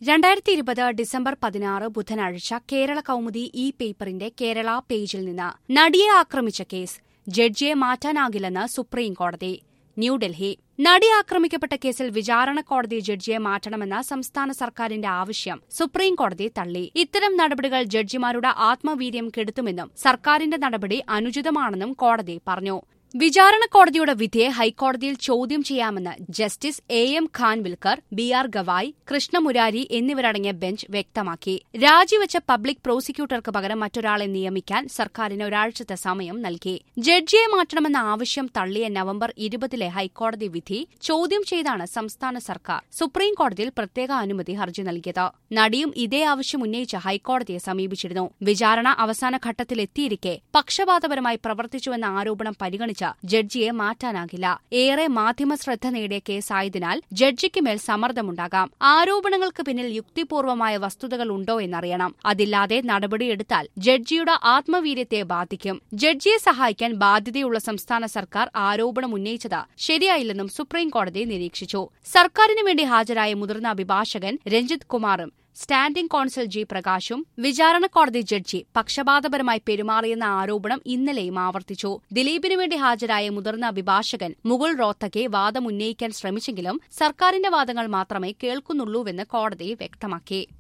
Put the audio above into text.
രണ്ടായിരത്തി ഇരുപത് ഡിസംബർ പതിനാറ് ബുധനാഴ്ച കേരള കൗമുദി ഇ പേപ്പറിന്റെ കേരള പേജിൽ നിന്ന് നടിയെ ആക്രമിച്ച കേസ് ജഡ്ജിയെ മാറ്റാനാകില്ലെന്ന് സുപ്രീം കോടതി ന്യൂഡൽഹി നടി ആക്രമിക്കപ്പെട്ട കേസിൽ വിചാരണ കോടതി ജഡ്ജിയെ മാറ്റണമെന്ന സംസ്ഥാന സർക്കാരിന്റെ ആവശ്യം സുപ്രീം കോടതി തള്ളി ഇത്തരം നടപടികൾ ജഡ്ജിമാരുടെ ആത്മവീര്യം കെടുത്തുമെന്നും സർക്കാരിന്റെ നടപടി അനുചിതമാണെന്നും കോടതി പറഞ്ഞു വിചാരണ കോടതിയുടെ വിധിയെ ഹൈക്കോടതിയിൽ ചോദ്യം ചെയ്യാമെന്ന് justice A M Khanwilkar B R Gavai Krishna Murari എന്നിവരടങ്ങിയ ബെഞ്ച് വ്യക്തമാക്കി രാജിവെച്ച പബ്ലിക് പ്രോസിക്യൂട്ടർക്ക് പകരം മറ്റൊരാളെ നിയമിക്കാൻ സർക്കാരിന് ഒരാഴ്ചത്തെ സമയം നൽകി ജഡ്ജിയെ മാറ്റണമെന്ന ആവശ്യം തള്ളിയ നവംബർ ഇരുപതിലെ ഹൈക്കോടതി വിധി ചോദ്യം ചെയ്താണ് സംസ്ഥാന സർക്കാർ സുപ്രീം കോടതിയിൽ പ്രത്യേക അനുമതി ഹർജി നൽകിയത് നടിയും ഇതേ ആവശ്യം ഉന്നയിച്ച് ഹൈക്കോടതിയെ സമീപിച്ചിരുന്നു വിചാരണ അവസാന ഘട്ടത്തിലെത്തിയിരിക്കെ പക്ഷപാതപരമായി പ്രവർത്തിച്ചുവെന്ന ആരോപണം പരിഗണിച്ച് ജഡ്ജിയെ മാറ്റാനാകില്ല ഏറെ മാധ്യമ ശ്രദ്ധ നേടിയ കേസായതിനാൽ ജഡ്ജിക്ക് മേൽ സമ്മർദ്ദമുണ്ടാകാം ആരോപണങ്ങൾക്ക് പിന്നിൽ യുക്തിപൂർവമായ വസ്തുതകൾ ഉണ്ടോ എന്നറിയണം അതില്ലാതെ നടപടിയെടുത്താൽ ജഡ്ജിയുടെ ആത്മവീര്യത്തെ ബാധിക്കും ജഡ്ജിയെ സഹായിക്കാൻ ബാധ്യതയുള്ള സംസ്ഥാന സർക്കാർ ആരോപണം ഉന്നയിച്ചത് ശരിയായില്ലെന്നും സുപ്രീം കോടതി നിരീക്ഷിച്ചു സർക്കാരിനു വേണ്ടി ഹാജരായ മുതിർന്ന അഭിഭാഷകൻ രഞ്ജിത് കുമാറും സ്റ്റാൻഡിംഗ് കോൺസൽ ജി പ്രകാശും വിചാരണ കോടതി ജഡ്ജി പക്ഷപാതപരമായി പെരുമാറിയെന്ന ആരോപണം ഇന്നലെയും ആവർത്തിച്ചു ദിലീപിനു വേണ്ടി ഹാജരായ മുതിർന്ന അഭിഭാഷകൻ മുകുൾ റോത്തക്കെ വാദമുന്നയിക്കാൻ ശ്രമിച്ചെങ്കിലും സർക്കാരിന്റെ വാദങ്ങൾ മാത്രമേ കേൾക്കുന്നുള്ളൂവെന്ന് കോടതി വ്യക്തമാക്കി